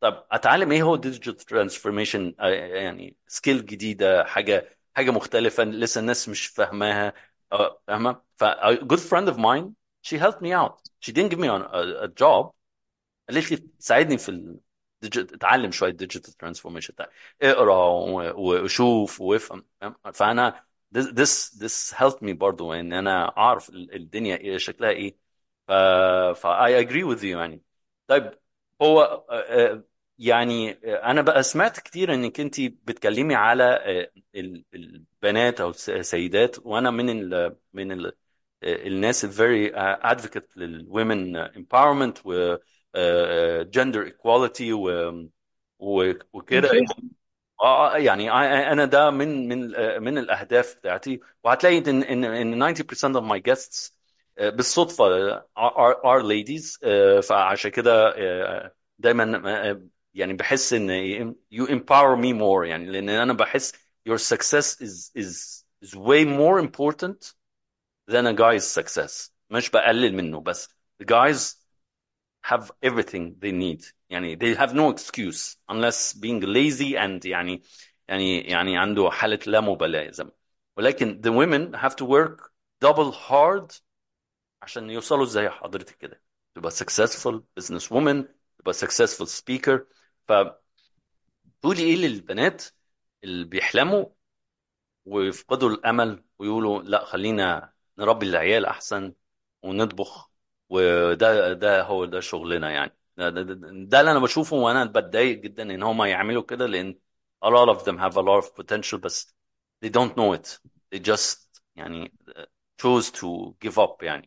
طب اتعلم ايه هو ديجيتال ترانسفورميشن يعني سكيل جديده حاجه حاجه مختلفه لسه الناس مش فاهماها آه، فاهمه ف a good friend of mine she helped me out she didn't give me a, a job قالت لي ساعدني في ال digital- اتعلم شويه ديجيتال ترانسفورميشن اقرا و- وشوف وافهم فاهم؟ فانا this this this helped me برضو ان انا اعرف ال- الدنيا ايه شكلها ايه ف ف I agree with you يعني طيب هو آه، آه، يعني آه، انا بقى سمعت كتير انك انت بتكلمي على آه، ال- البنات او الس- السيدات وانا من ال من ال الناس ال very uh, advocate للwomen empowerment و uh, gender equality و و- وكده inclusion اه آه، يعني I- I- انا ده من من آه، من الاهداف بتاعتي وهتلاقي ان ان ان 90% of my guests آه، بالصدفه آه، are, are ladies آه، فعشان كده آه، دايما آه، يعني بحس ان you empower me more يعني لان انا بحس your success is is is way more important than a guy's success مش بقلل منه بس the guys have everything they need يعني they have no excuse unless being lazy and يعني يعني يعني عنده حالة لا مبالاة زي ما- ولكن the women have to work double hard عشان يوصلوا زي حضرتك كده تبقى successful business woman تبقى successful speaker فتقولي ايه للبنات اللي بيحلموا ويفقدوا الامل ويقولوا لا خلينا نربي العيال احسن ونطبخ وده ده هو ده شغلنا يعني ده, ده, ده, ده اللي انا بشوفه وانا بتضايق جدا ان هم يعملوا كده لان a lot of them have a lot of potential بس they don't know it they just يعني choose to give up يعني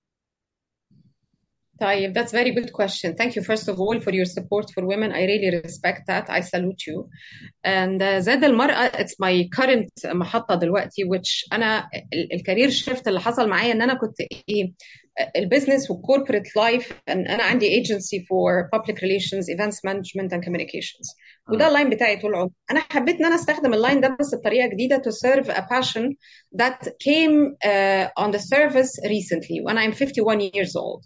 طيب that's very good question thank you first of all for your support for women I really respect that I salute you and uh, زاد المرأة it's my current محطة دلوقتي which أنا ال- الكارير شيفت اللي حصل معايا إن أنا كنت إيه البيزنس والكوربريت لايف أنا عندي agency for public relations events management and communications وده مم. اللاين بتاعي طول عمري أنا حبيت إن أنا أستخدم اللاين ده بس بطريقة جديدة to serve a passion that came uh, on the service recently when I'm 51 years old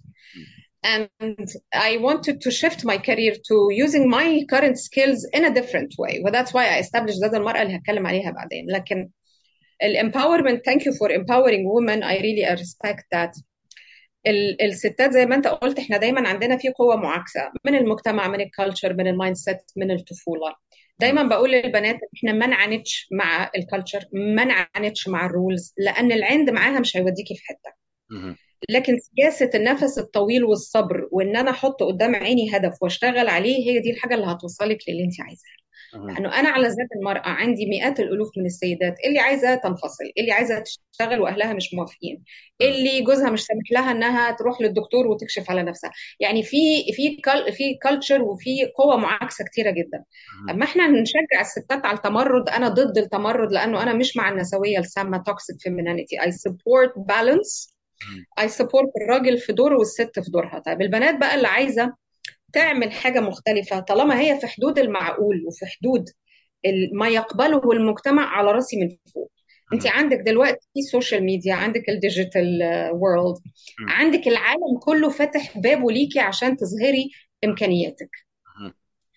and I wanted to shift my career to using my current skills in a different way و that's why I established ذات المرأة اللي هتكلم عليها بعدين لكن ال empowerment thank you for empowering women I really respect that ال- الستات زي ما انت قلت احنا دايما عندنا في قوة معاكسة من المجتمع من الكالتشر من المايند سيت من الطفولة دايما بقول للبنات احنا ما نعاندش مع الكالتشر ما نعاندش مع الرولز لان العند معاها مش هيوديكي في حتة مم. لكن سياسة النفس الطويل والصبر وإن أنا أحط قدام عيني هدف وأشتغل عليه هي دي الحاجة اللي هتوصلك للي أنت عايزاه مم. لأنه أنا على ذات المرأة عندي مئات الألوف من السيدات اللي عايزة تنفصل اللي عايزة تشتغل وأهلها مش موافقين مم. اللي جوزها مش سامح لها إنها تروح للدكتور وتكشف على نفسها يعني في في كل في كلتشر وفي قوة معاكسة كتيرة جدا مم. اما احنا نشجع الستات على التمرد انا ضد التمرد لانه انا مش مع النسويه السامه توكسيك فيمينينيتي I support balance مم. I support الراجل في دوره والست في دورها طيب البنات بقى اللي عايزه تعمل حاجه مختلفه طالما هي في حدود المعقول وفي حدود ال- ما يقبله المجتمع على راسي من فوق انت مم. عندك دلوقتي في السوشيال ميديا عندك الديجيتال وورلد مم. عندك العالم كله فاتح بابه ليكي عشان تظهري امكانياتك مم.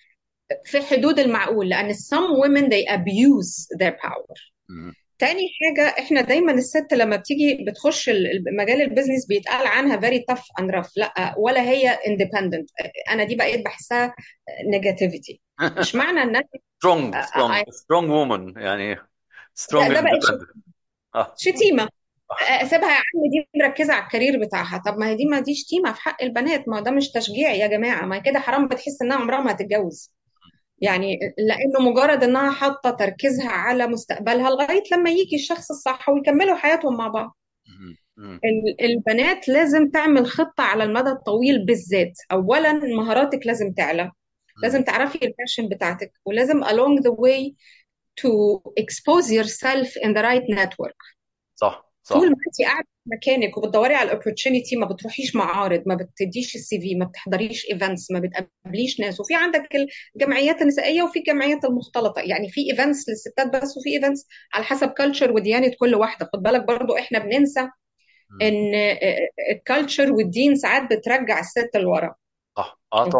في حدود المعقول لان some women they abuse their power مم. تاني حاجة احنا دايما الست لما بتيجي بتخش ال- ال- مجال البيزنس بيتقال عنها very tough and rough لا ولا هي independent انا دي بقيت بحسها negativity مش معنى ان انا strong I- strong I- strong woman يعني لا strong ده بقت independent اه شتيمة سيبها يا عم دي مركزة على الكارير بتاعها طب ما هي دي ما دي شتيمة في حق البنات ما ده مش تشجيع يا جماعة ما كده حرام بتحس انها عمرها ما هتتجوز يعني لانه مجرد انها حاطة تركيزها على مستقبلها لغاية لما يجي الشخص الصح ويكملوا حياتهم مع بعض مم. مم. ال- البنات لازم تعمل خطة على المدى الطويل بالذات أولا مهاراتك لازم تعلى مم. لازم تعرفي الباشن بتاعتك ولازم along the way to expose yourself in the right network صح طول صح ما انت قاعده في مكانك وبتدوري على الاوبورتونيتي ما بتروحيش معارض ما بتديش السي في ما بتحضريش ايفنتس ما بتقابليش ناس وفي عندك الجمعيات النسائيه وفي الجمعيات المختلطه يعني في ايفنتس للستات بس وفي ايفنتس على حسب كلتشر وديانه كل واحده خد بالك برضو احنا بننسى مم. ان الكالتشر والدين ساعات بترجع الست لورا صح اه طبعا اوكي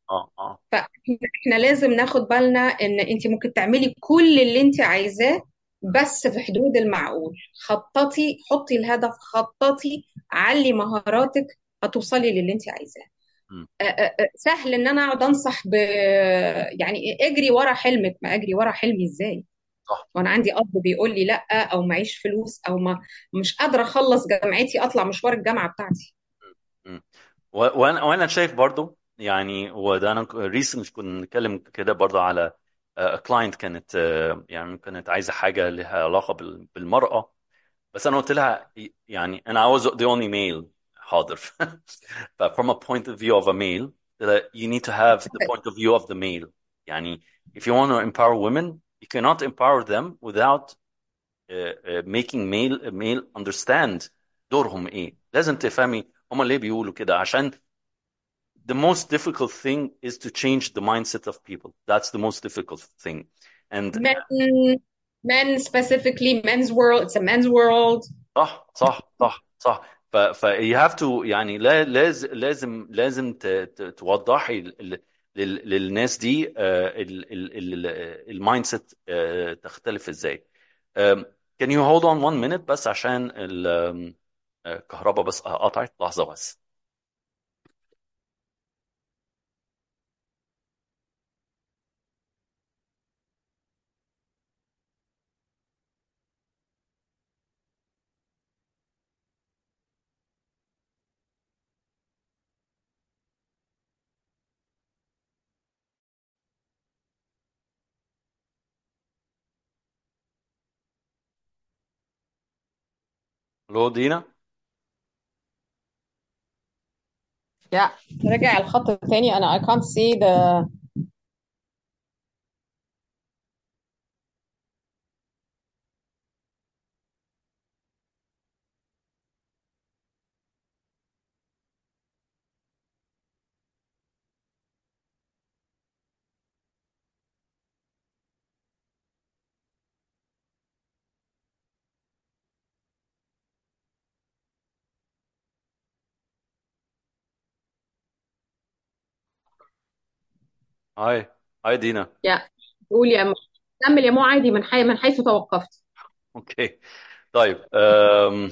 اه اه فاحنا لازم ناخد بالنا ان انت ممكن تعملي كل اللي انت عايزاه بس في حدود المعقول خططي حطي الهدف خططي علي مهاراتك هتوصلي للي انت عايزاه مم. آه، آه، آه، سهل ان انا اقعد انصح ب يعني اجري ورا حلمك ما اجري ورا حلمي ازاي صح وانا عندي اب بيقول لي لا او معيش فلوس او ما مش قادره اخلص جامعتي اطلع مشوار الجامعه بتاعتي مم. و- وانا وانا شايف برضو يعني وده انا ريسنت كنا بنتكلم كده برضو على كلاينت كانت آه، يعني كانت عايزه حاجه لها علاقه بال- بالمراه بس انا قلت لها يعني انا عاوز the only male حاضر ف from a point of view of a male that you need to have the point of view of the male يعني if you want to empower women you cannot empower them without uh, uh, making male male understand دورهم ايه لازم تفهمي هما ليه بيقولوا كده عشان the most difficult thing is to change the mindset of people that's the most difficult thing and men men specifically men's world it's a men's world صح صح صح صح ف ف you have to يعني لا لازم لازم لازم ت- ت- توضحي ل- لل- للناس دي المايند سيت تختلف ازاي Um, can you hold on one minute بس عشان ال- um, الكهرباء بس قطعت لحظة بس الو دينا يا رجع الخط الثاني انا I can't see the هاي هاي دينا يا قول يا مو كمل يا مو عادي من حي من حيث توقفت اوكي طيب um,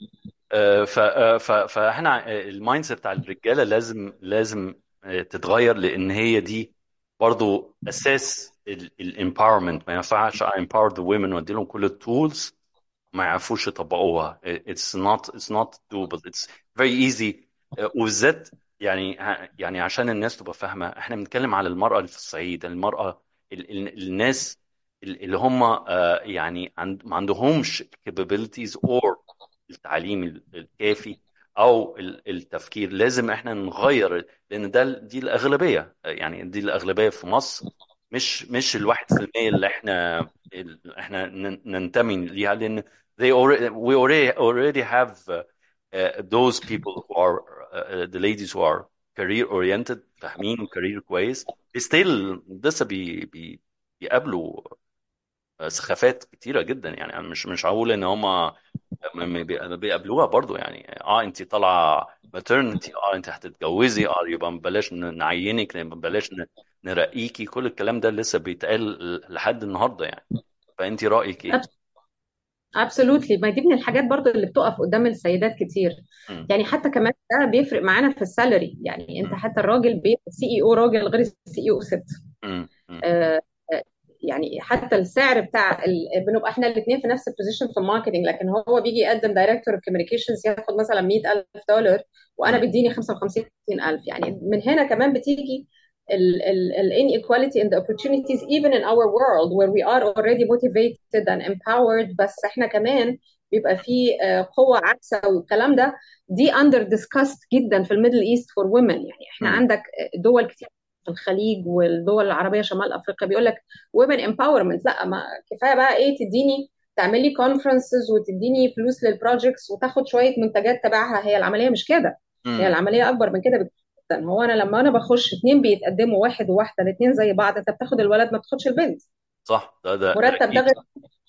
آه، ف آه، ف فاحنا المايند سيت بتاع الرجاله لازم لازم آه، تتغير لان هي دي برضو اساس الامباورمنت ما ينفعش I empower the women وادي لهم كل التولز ما يعرفوش يطبقوها it's not it's not doable it's very easy آه، وبالذات يعني يعني عشان الناس تبقى فاهمه احنا بنتكلم على المراه اللي في الصعيد المراه ال ال الناس اللي هم آه، يعني عند ما عندهمش capabilities or التعليم ال- الكافي او ال- التفكير لازم احنا نغير لان ده دي الاغلبيه يعني دي الاغلبيه في مصر مش مش الواحد في المية اللي احنا اللي احنا نن- ننتمي ليها لان they already we already already have uh, uh, those people who are uh, the ladies who are career oriented فاهمين كارير كويس they still لسه بي بي بيقابلوا سخافات كتيره جدا يعني مش مش هقول ان هم م- م- بي- بيقابلوها برضو يعني اه انت طالعه ماترنتي اه انت هتتجوزي اه يبقى بلاش ن- نعينك يبقى بلاش ن- نرقيكي كل الكلام ده لسه بيتقال لحد النهارده يعني فانت رايك ايه؟ absolutely ما دي من الحاجات برضو اللي بتقف قدام السيدات كتير مم. يعني حتى كمان ده بيفرق معانا في السالري يعني انت مم. حتى الراجل بيبقى سي اي او راجل غير السي اي او ست مم. مم. آه، آه، يعني حتى السعر بتاع ال... بنبقى احنا الاثنين في نفس البوزيشن في الماركتنج لكن هو بيجي يقدم دايركتور اوف كوميونيكيشنز ياخد مثلا 100000 دولار وانا مم. بديني 55 60000 يعني من هنا كمان بتيجي ال ال ال inequality in the opportunities even in our world where we are already motivated and empowered بس احنا كمان بيبقى في آه، قوة عكسة والكلام ده دي under discussed جدا في الميدل ايست for women يعني احنا مم. عندك دول كتير في الخليج والدول العربية شمال افريقيا بيقول لك women empowerment لا ما كفايه بقى ايه تديني تعملي كونفرنسز وتديني فلوس للبروجكتس وتاخد شويه منتجات تبعها هي العمليه مش كده هي مم. العمليه اكبر من كده بكتير جدا هو انا لما انا بخش اتنين بيتقدموا واحد وواحده الاتنين زي بعض انت بتاخد الولد ما بتاخدش البنت صح ده ده ده مرتب ده اكيد غير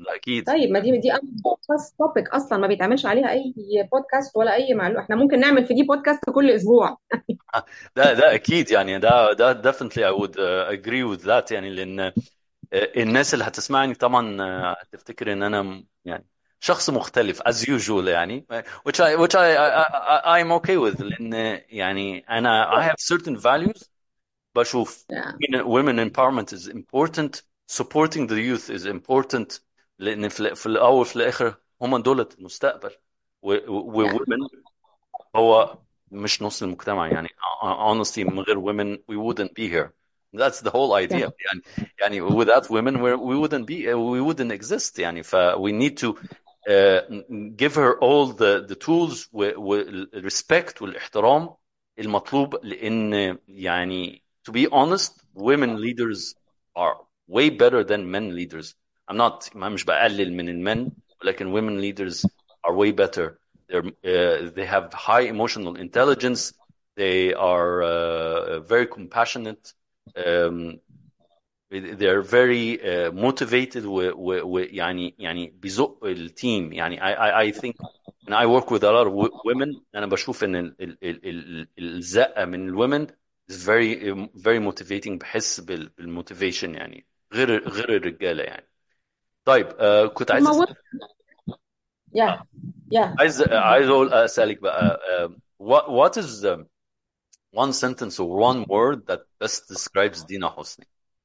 اكيد طيب ما دي دي بودكاست توبيك اصلا ما بيتعملش عليها اي بودكاست ولا اي معلومه احنا ممكن نعمل في دي بودكاست كل اسبوع ده ده اكيد يعني ده ده definitely I would uh, agree with that يعني لان الناس اللي هتسمعني طبعا هتفتكر ان انا م- يعني شخص مختلف as usual يعني which I which I, I, I I'm okay with لان يعني انا I have certain values بشوف Yeah. women women empowerment is important supporting the youth is important لان في, في الاول في الاخر هم دول المستقبل و, و, Yeah. women هو مش نص المجتمع يعني honestly من غير women we wouldn't be here that's the whole idea Yeah. يعني يعني without women we're, we wouldn't be we wouldn't exist يعني ف we need to uh, give her all the the tools والريسبكت والاحترام المطلوب لان يعني to be honest women leaders are way better than men leaders I'm not ما مش بقلل من المن ولكن women leaders are way better they're uh, they have high emotional intelligence they are uh, very compassionate um, they're very uh, motivated و, و, و يعني يعني بيزق التيم يعني I, I, I think and I work with a lot of wo- women أنا بشوف إن ال, ال, ال, ال, الزقة من الwomen is very very motivating بحس بال, بالmotivation يعني غير غير الرجالة يعني طيب uh, كنت عايز ما أسأل هو yeah yeah عايز عايز أقول أسألك بقى uh, what what is um, one sentence or one word that best describes دينا حسني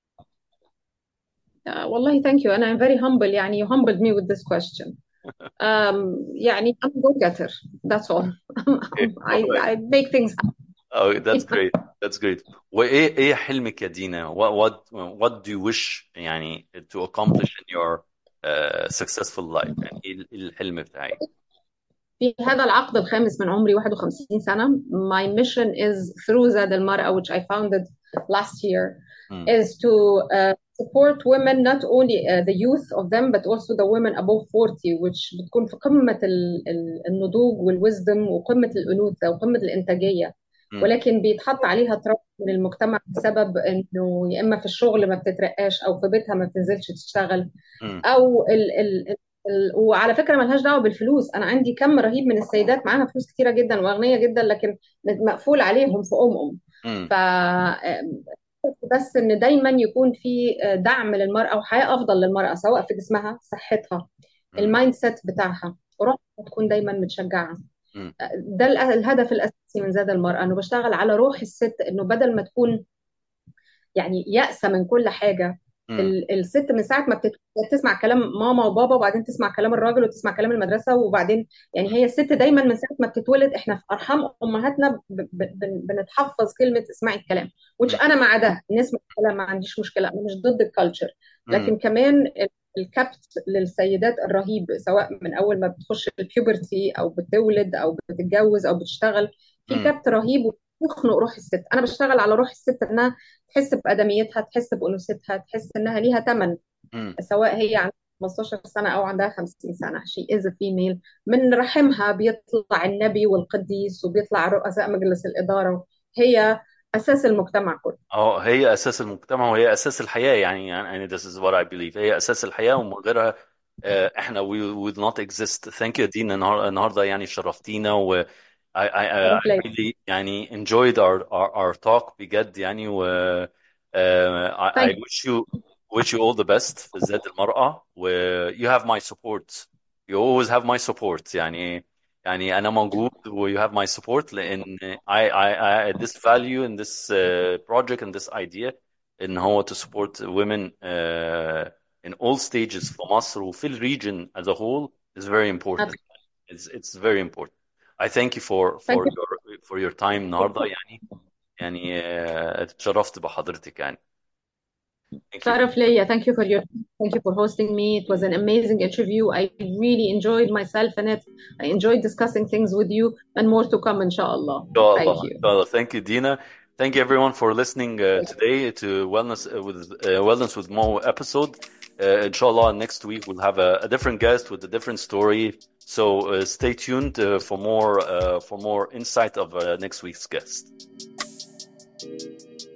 Uh, والله thank you and I'm very humble يعني you humbled me with this question um, يعني I'm a go-getter that's all Okay. I, All right. I make things happen Oh, that's great. That's great. وإيه إيه حلمك يا دينا؟ What what what do you wish يعني to accomplish in your uh, successful life؟ يعني إيه إيه الحلم بتاعك؟ في هذا العقد الخامس من عمري 51 سنة my mission is through زاد المرأة which I founded last year مم. is to uh, support women not only uh, the youth of them but also the women above 40 which بتكون في قمة ال- ال- النضوج والوزدم وقمة الأنوثة وقمة الإنتاجية مم. ولكن بيتحط عليها تراب من المجتمع بسبب انه يا اما في الشغل ما بتترقاش او في بيتها ما بتنزلش تشتغل مم. او ال ال ال وعلى فكره ملهاش دعوه بالفلوس انا عندي كم رهيب من السيدات معاها فلوس كتيره جدا واغنياء جدا لكن مقفول عليهم في ام ام مم. ف بس ان دايما يكون في دعم للمراه وحياه افضل للمراه سواء في جسمها صحتها مم. المايند سيت بتاعها روحها تكون دايما متشجعه مم. ده ال- الهدف الاساسي من زاد المراه انه بشتغل على روح الست انه بدل ما تكون يعني يأسة من كل حاجة مم. ال- الست من ساعة ما بتت- بتسمع كلام ماما وبابا وبعدين تسمع كلام الراجل وتسمع كلام المدرسة وبعدين يعني هي الست دايما من ساعة ما بتتولد احنا في أرحام أمهاتنا ب- ب- بن- بنتحفظ كلمة اسمعي الكلام مم. which أنا مع ده نسمع الكلام ما عنديش مشكلة أنا مش ضد الكالتشر مم. لكن كمان ال- الكبت للسيدات الرهيب سواء من أول ما بتخش البيوبرتي أو بتولد أو بتتجوز أو بتشتغل في مم. كبت رهيب ويخنق روح الست أنا بشتغل على روح الست إنها تحس بآدميتها تحس بأنوثتها تحس إنها ليها ثمن مم. سواء هي عندها 15 سنة أو عندها 50 سنة she is a female من رحمها بيطلع النبي والقديس وبيطلع رؤساء مجلس الإدارة هي أساس المجتمع كله اه هي اساس المجتمع وهي اساس الحياه يعني يعني this is what I believe هي اساس الحياه ومن غيرها آه، احنا we would not exist thank you دينا النهار- النهارده يعني شرفتينا و I, I, I I Pleasure. really يعني enjoyed our, our, our talk بجد يعني و uh, I, I Thank you. wish you wish you all the best في زاد المرأة و you have my support you always have my support يعني يعني أنا موجود و you have my support لأن I, I, I this value in this uh, project and this idea إن هو to support women uh, in all stages في مصر وفي ال region as a whole is very important it's, it's very important I thank you for Thank for you. your for your time النهارده يعني يعني آه، اتشرفت بحضرتك يعني thank you شرف ليا thank you for your thank you for hosting me it was an amazing interview I really enjoyed myself in it I enjoyed discussing things with you and more to come إن شاء الله إن شاء thank الله you إن شاء الله thank you Dina thank you everyone for listening uh, today to wellness uh, with uh, wellness with Mo episode uh, إن شاء الله next week we'll have a, a different guest with a different story so uh, stay tuned uh, for more uh, for more insight of uh, next week's guest